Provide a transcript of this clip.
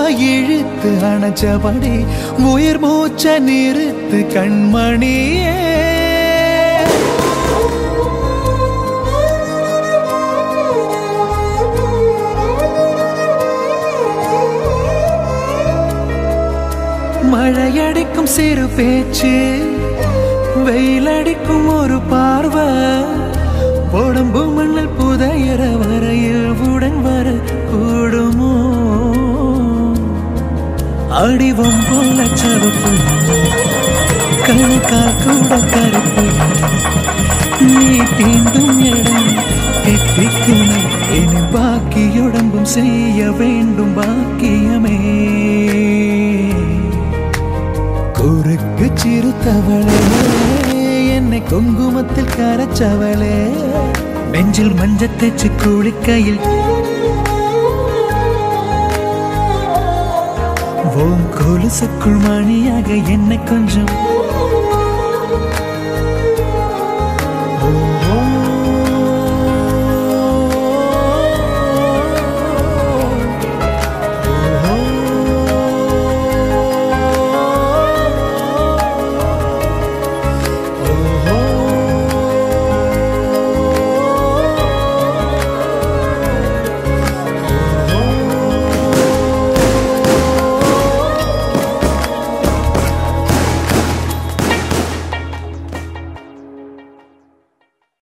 இழுத்து அணைச்சபடி உயிர் மூச்ச நிறுத்து கண்மணியே மழையடிக்கும் சிறு பேச்சு வெயிலடிக்கும் ஒரு பார்வை உடம்பு மண்ணில் புதையிற வரையில் உடன் வர கூடுமோ அடிவம் போல சவப்பு கணக்கா கூட கருப்பு நீ தீண்டும் இடம் தித்திக்குமே இனி பாக்கியுடம்பும் செய்ய வேண்டும் பாக்கியமே குறுக்கு சிறுத்தவளே என்னை குங்குமத்தில் கரைச்சவளே நெஞ்சில் மஞ்சள் தேச்சு குளிக்கையில் ஓம் கொலுசுக்குள் மணியாக என்னை கொஞ்சம்